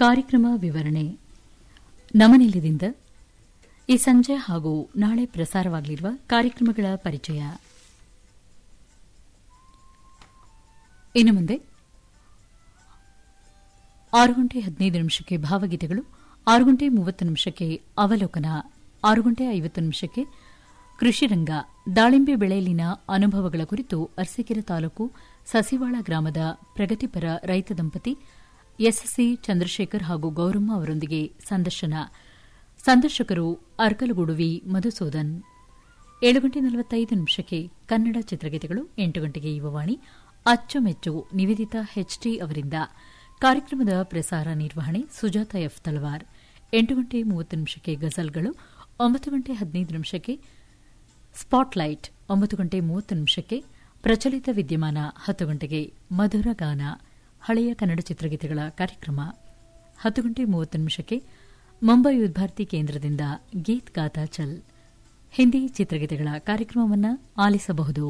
ಕಾರ್ಯಕ್ರಮ ವಿವರಣೆ ನಮನಿಲಯದಿಂದ ಈ ಸಂಜೆ ಹಾಗೂ ನಾಳೆ ಪ್ರಸಾರವಾಗಲಿರುವ ಕಾರ್ಯಕ್ರಮಗಳ ಪರಿಚಯ ಇನ್ನು ಮುಂದೆ ಆರು ಗಂಟೆ ಹದಿನೈದು ನಿಮಿಷಕ್ಕೆ ಭಾವಗೀತೆಗಳು ಆರು ಗಂಟೆ ಮೂವತ್ತು ನಿಮಿಷಕ್ಕೆ ಅವಲೋಕನ ಆರು ಗಂಟೆ ಐವತ್ತು ನಿಮಿಷಕ್ಕೆ ಕೃಷಿರಂಗ ದಾಳಿಂಬೆ ಬೆಳೆಯಲ್ಲಿನ ಅನುಭವಗಳ ಕುರಿತು ಅರಸೀಕೆರೆ ತಾಲೂಕು ಸಸಿವಾಳ ಗ್ರಾಮದ ಪ್ರಗತಿಪರ ರೈತ ದಂಪತಿ ಎಸ್ಎಸ್ಸಿ ಚಂದ್ರಶೇಖರ್ ಹಾಗೂ ಗೌರಮ್ಮ ಅವರೊಂದಿಗೆ ಸಂದರ್ಶನ ಸಂದರ್ಶಕರು ಅರ್ಕಲಗೂಡು ವಿ ಮಧುಸೂದನ್ ಏಳು ಗಂಟೆ ನಲವತ್ತೈದು ನಿಮಿಷಕ್ಕೆ ಕನ್ನಡ ಚಿತ್ರಗೀತೆಗಳು ಎಂಟು ಗಂಟೆಗೆ ಯುವವಾಣಿ ಅಚ್ಚುಮೆಚ್ಚು ನಿವೇದಿತಾ ಹೆಚ್ಟಿ ಅವರಿಂದ ಕಾರ್ಯಕ್ರಮದ ಪ್ರಸಾರ ನಿರ್ವಹಣೆ ಸುಜಾತ ಎಫ್ ತಳವಾರ್ ಎಂಟು ಗಂಟೆ ಮೂವತ್ತು ನಿಮಿಷಕ್ಕೆ ಗಜಲ್ಗಳು ಒಂಬತ್ತು ಗಂಟೆ ಹದಿನೈದು ನಿಮಿಷಕ್ಕೆ ಸ್ಪಾಟ್ಲೈಟ್ ಒಂಬತ್ತು ಗಂಟೆ ಮೂವತ್ತು ನಿಮಿಷಕ್ಕೆ ಪ್ರಚಲಿತ ವಿದ್ಯಮಾನ ಹತ್ತು ಗಂಟೆಗೆ ಮಧುರ ಗಾನ ಹಳೆಯ ಕನ್ನಡ ಚಿತ್ರಗೀತೆಗಳ ಕಾರ್ಯಕ್ರಮ ಹತ್ತು ಗಂಟೆ ಮೂವತ್ತು ನಿಮಿಷಕ್ಕೆ ಮುಂಬೈ ವಿದ್ಯಾರ್ಥಿ ಕೇಂದ್ರದಿಂದ ಗೀತ್ ಗಾತಾ ಚಲ್ ಹಿಂದಿ ಚಿತ್ರಗೀತೆಗಳ ಕಾರ್ಯಕ್ರಮವನ್ನು ಆಲಿಸಬಹುದು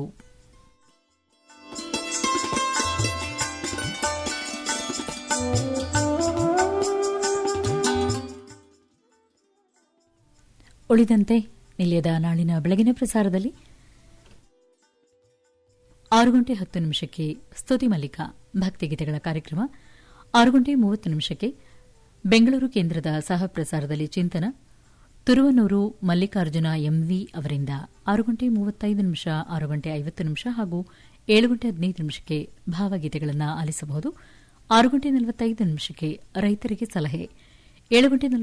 ಉಳಿದಂತೆ ನಿಲಯದ ನಾಳಿನ ಬೆಳಗಿನ ಪ್ರಸಾರದಲ್ಲಿ ಆರು ಗಂಟೆ ಹತ್ತು ನಿಮಿಷಕ್ಕೆ ಸ್ತುತಿ ಮಲ್ಲಿಕ ಭಕ್ತಿಗೀತೆಗಳ ಕಾರ್ಯಕ್ರಮ ಆರು ಗಂಟೆ ಮೂವತ್ತು ನಿಮಿಷಕ್ಕೆ ಬೆಂಗಳೂರು ಕೇಂದ್ರದ ಸಹ ಪ್ರಸಾರದಲ್ಲಿ ಚಿಂತನ ತುರುವನೂರು ಮಲ್ಲಿಕಾರ್ಜುನ ಎಂವಿ ಅವರಿಂದ ಆರು ಗಂಟೆ ಮೂವತ್ತೈದು ನಿಮಿಷ ಆರು ಗಂಟೆ ಐವತ್ತು ನಿಮಿಷ ಹಾಗೂ ಏಳು ಗಂಟೆ ಹದಿನೈದು ನಿಮಿಷಕ್ಕೆ ಭಾವಗೀತೆಗಳನ್ನು ಆಲಿಸಬಹುದು ಆರು ಗಂಟೆ ನಲವತ್ತೈದು ನಿಮಿಷಕ್ಕೆ ರೈತರಿಗೆ ಸಲಹೆ ಏಳು ಗಂಟೆ